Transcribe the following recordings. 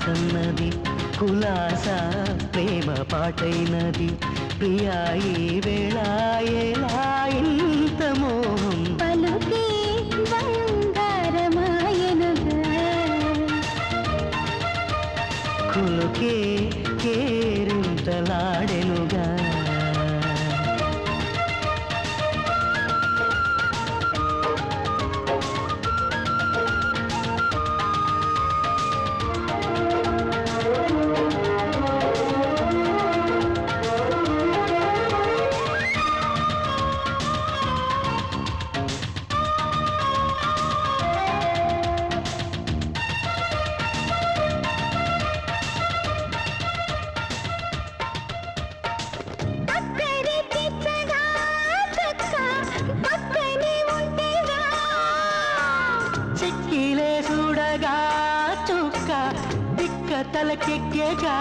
రామదాసన్నది కులాస ప్రేమ పాటైనది ప్రియా ఈ వేళ ఎలా ఇంత మోహం పలుకే బంగారమాయనుగా కులుకే కేరింతలాడెనుగా అక్కడి చిచ్చగా చక్క పక్కనే ఉంటేగా చెక్కిలే చూడగా చుక్క తిక్క తలకెక్కేగా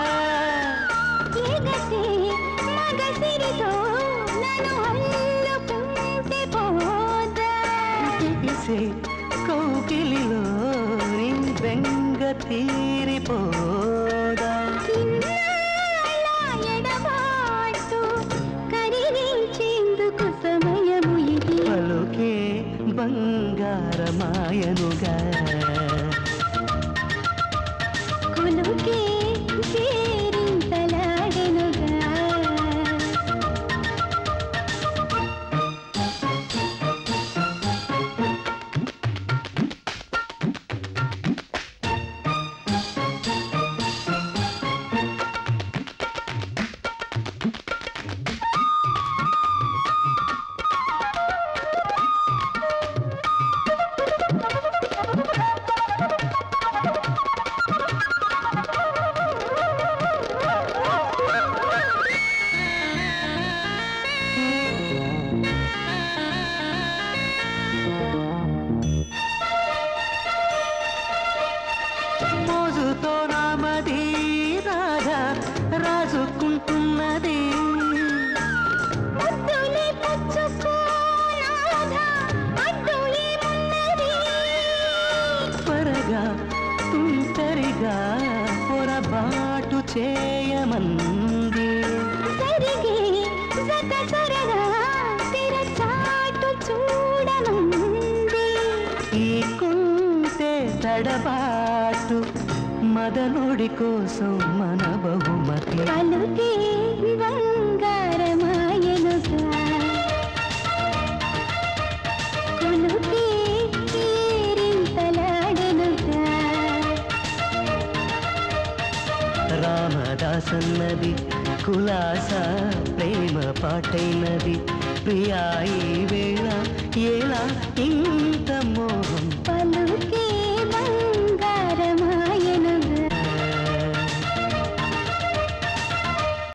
ఎగసి మగసిరితో నన్ను అల్లుకుంటే పోదా తెలిసే కౌకిలిలో నీ బెంగ తీరిపోదా ఇన్నాళ్ళ ఎడబాటు కరిగించేందుకు సమయము ఇది పలుకే బంగారమాయనుగా కొలుకే చేరింతలాడెనుగా మోజుతో నామది రాధా రాజుకుంటున్నది ముద్దులే పుచ్చుకోనాథ అడ్డు ఏమున్నది త్వరగా తుంటరిగా పొరబాటు చేయమంది జరిగే జత సరగా తెరచాటు చూడనుంది ఈ కుంటే తడబాటు మదనుడి కోసం మన బహుమతి పలుకే బంగారమాయనుగా కొలుకే కేరింతలాడెనుగా రామదాసన్నది కులాస ప్రేమ పాటైనది ప్రియా ఈ వేళ ఎలా ఇంత మోహం